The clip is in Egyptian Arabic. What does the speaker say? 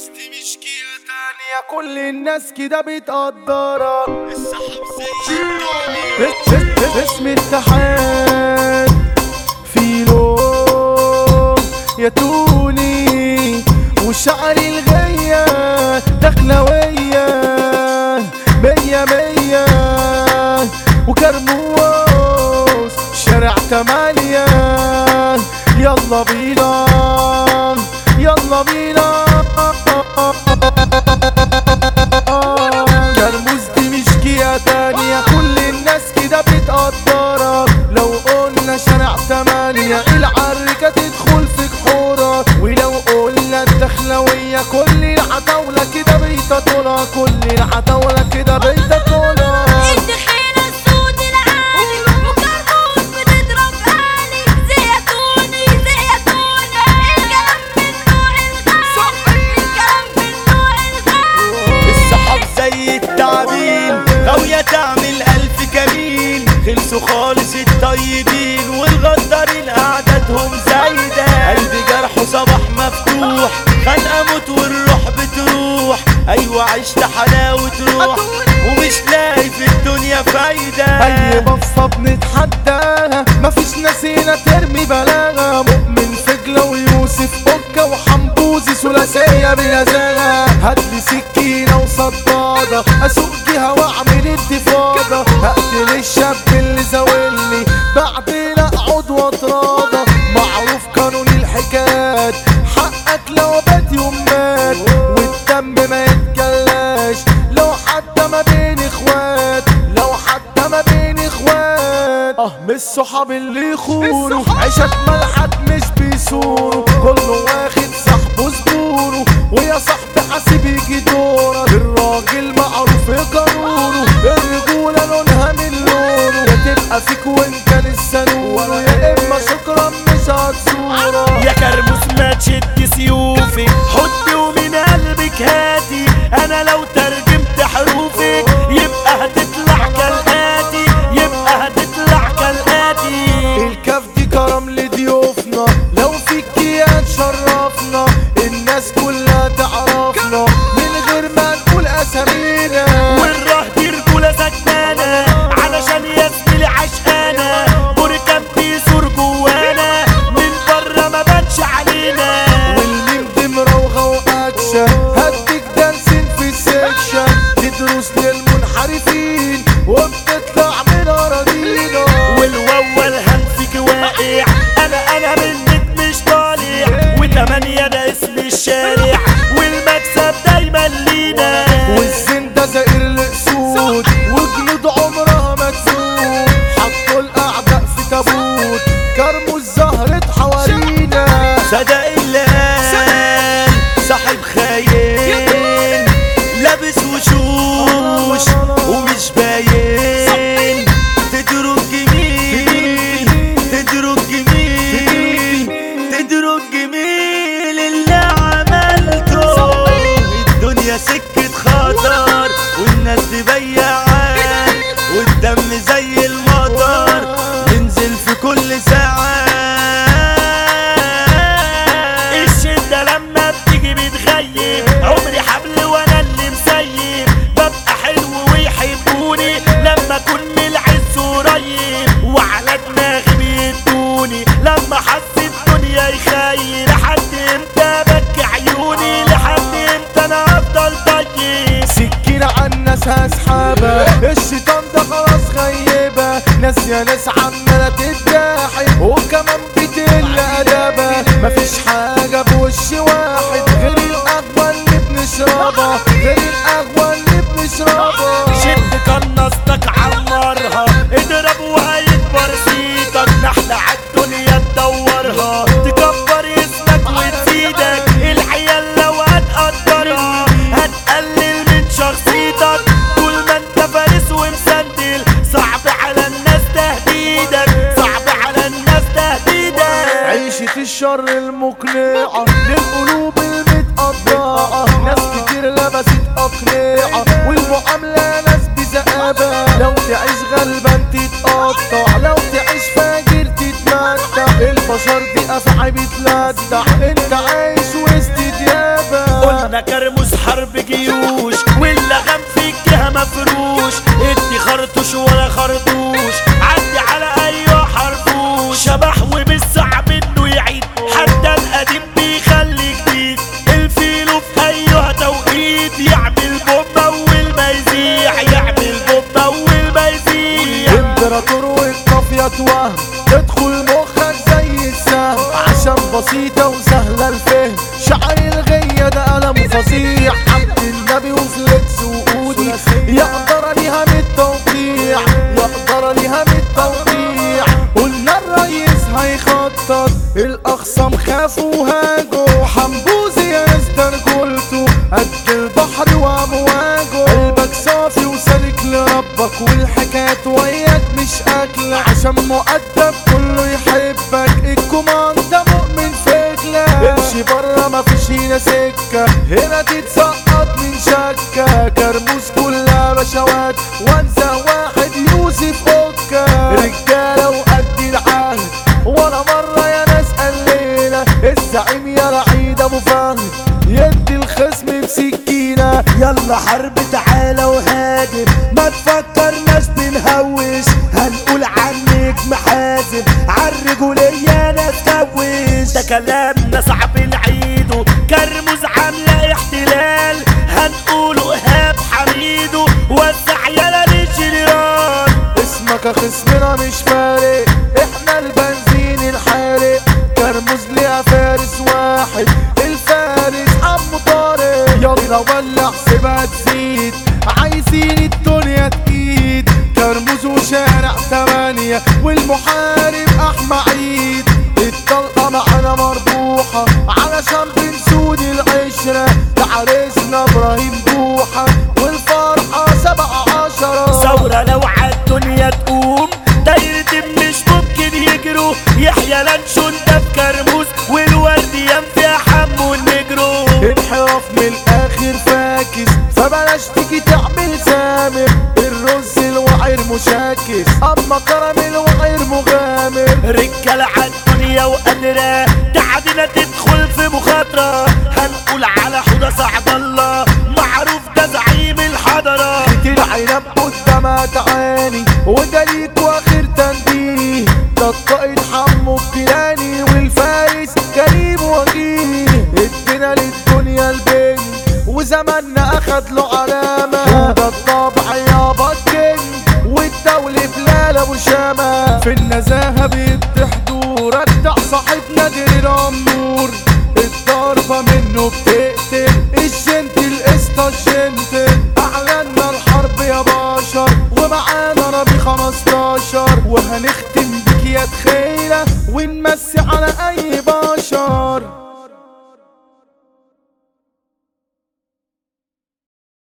دي مش كيا تانية يا كل الناس كده بتقدرك السحب زي الدنيا بس- بس- باسم اتحاد فيلو يا توني وشعر الغية دخلوية مية مية وكرموس شارع تمانية يلا بينا يلا بينا كرموز دي مش كيا تانية كل الناس كده بتقدرك لو قلنا شارع تمانية العركة تدخل في جحورك ولو قلنا الدخلوية كل العتاولة كده بيتطولها كل العتاولة كده بيتطولها الدخيلة السود العالي وكرموز بتضرب آلي زيتوني زيتوني الكلام من نوع الغالي الكلام من نوع الغالي السحاب زي التعابين غاوية تعمل ألف كمين خلصوا خالص الطيبين والغدارين قعدتهم زايدة قلبي جرحه صباح مفتوح خانقة موت والروح بتروح أيوة عشت حلاوة روح ومش لاقي في الدنيا فايدة اي بصة بنتحداها مفيش نسينا ترمي بلاغة مؤمن فجلة ويوسف اوكا وحنبوزي ثلاثية بنزاهة هاتلي سكينة وصدادة اسوق جهة واعمل انتفاضة هقتل الشاب اللي زاولني بعدين اقعد واتراضى معروف قانون الحكايات حقك لو بات يوم مات والدم ما يتجلاش لو حتى ما بين اخوات لو حتى ما بين اخوات اه مش صحاب اللي يخونوا عيشك ملحك مش بيسوروا كله واخد صاحبه زبوره ويا صاحبي حاسب يجي دورك الراجل معروف قانونه الرجولة لونها من لونه يا تبقى فيك وانت لسه نور يا اما شكرا مش هتزوره يا كرموس ما تشد سيوفك حطي ومن قلبك هاتي انا لو ترجمت حروفك يبقى هتطلع كالاتي يبقى هتطلع كالاتي الكاف دي كرم لضيوفنا لو فيك يا تشرفنا الناس كلها تعرفنا من غير ما نقول اسامينا والره دي رجولة سكنانة علشان يا زميلي عشقانة بركان بيثور جوانا من بره ما بانش علينا والميم دي مراوغة واكشن هديك دانسين في السكشن تدرس للمنحرفين وبتطلع من اراضينا والوول هنفك واقع انا انا منك مش طالع وتمانية ده اسم الشارع والمكسب دايما لينا والزين ده زائر الاسود وجنود عمرها ما تزول حطوا الاعداء في تابوت كرموا الزهرة حوالينا صدق اللي قال صاحب خاين لابس وشوش ومش باين تدرك جميل تدرك جميل تدرك جميل اللي عملته الدنيا سكة خطر والناس دي بياعات والدم زي المطر ننزل في كل ساعة الشدة لما بتيجي بتغيب عمري حبل وانا اللي مسيب ببقى حلو ويحبوني لما اكون من العز قريب وعلى دماغي بيدوني لما حس الدنيا يخيل لحد امتى بكي عيوني لحد امتى انا افضل طيب سكينة عالناس هسحبها الشيطان ده خلاص غيبة ناس يا ناس عمالة تتضاحك وكمان بتقل أدبها مفيش حاجة بوش واحد غير القهوة اللي بنشربها غير القهوة اللي بنشربها شد قنصتك عمرها اضرب وهيكبر سيدك نحلة عالدنيا تدورها تكبر اسمك وتزيدك العيال لو هتقدرها هتقلل من شخصيتك طول ما انت فارس ومسندل صعب على الناس تهديدك صعب على الناس تهديدك عيشة الشر المقنعة للقلوب المتقطعة ناس كتير لبست أقنعة والمعاملة ناس بزقابة لو تعيش غلبان تتقطع لو تعيش فاجر تتمتع البشر دي أفعى بتلدع انت عايش وسط ديابة قول احنا كرموس حرب جيوش واللغم في الجهة مفروش ادي خرطوش ولا خرطوش عدي على اي حرفوش شبح ومش صعب انه يعيد حتى القديم بيخلي جديد الفيلو في ايها توقيت يعمل بومبا اول ما يزيع يعمل بومبا اول ما يزيع امبراطور والقافية وهم تدخل مخك زي السهم عشان بسيطة وسهلة الفهم شعر الغية ده قلم فظيع عبد النبي وفليكس وقودي يقدر ليها من التوقيع يقدر ليها من التوقيع قلنا الريس هيخطط الاخصام خافوا وهاجوا حنبوزي يا ناس قلته قد البحر وامواجه قلبك صافي وسالك لربك والحكايات وياك مش اكل عشان مؤدب كله يحبك الكوماندا مؤمن فكلة امشي برا مفيش هنا سكة هنا تتسقط من شكة كرموز كلها بشوات وانسى واحد يوسف اوكا رجالة وقد العهد ولا مرة يا ناس قليلة الزعيم يا رعيد ابو فهد يدي الخصم بسكينة يلا حرب تعالى وهاجم ما تفكرناش بنهوش هنقول عنك محازم عالرجولية ناس كوش ده كلامنا صعب نعيده كرموز عاملة احتلال هنقوله ايهاب حميدو وسع يلا للجنرال اسمك يا خصمنا مش فارق احنا البنزين الحارق كرموز ليها فارس واحد الفارس عمو طارق يلا ولع سيبها تزيد عايزين الدنيا تقيد كرموز وشارع تمانية والمحارب احمى عيد الطلقة معانا مربوحة علشان بنسود العشرة ده عريسنا ابراهيم بوحة والفرحة سبعة عشرة ثورة لو عالدنيا تقوم دايرة مش ممكن يجروا يحيى لانشون ده في كرموز والورد ينفع حمو النجرو انحراف من الاخر فاكس فبلاش تيجي تعمل سامر الرز الوعير مشاكس اما كرم الوعير مغامر رجالة عالدنيا وقادرة تعدينا تدخل في مخاطرة هنقول على حوضة سعد الله معروف ده زعيم الحضرة العنب قدامها تعاني وده ليك واخر تنبيه ده الطائر حمو الكيلاني والفارس كريم وجيه ادينا للدنيا البنج وزماننا اخد له علامة ده الطبع يابا الكينج والدولة بلال ابو شامة في النزاهة بيدي حضور ادع صاحبنا دير الامور الضربة منه بتقتل الجنتل قشطة الجنتل اعلنا الحرب يا بشر ومعانا ربي 15 وهنختم بك يا تخيلة ونمسي على اي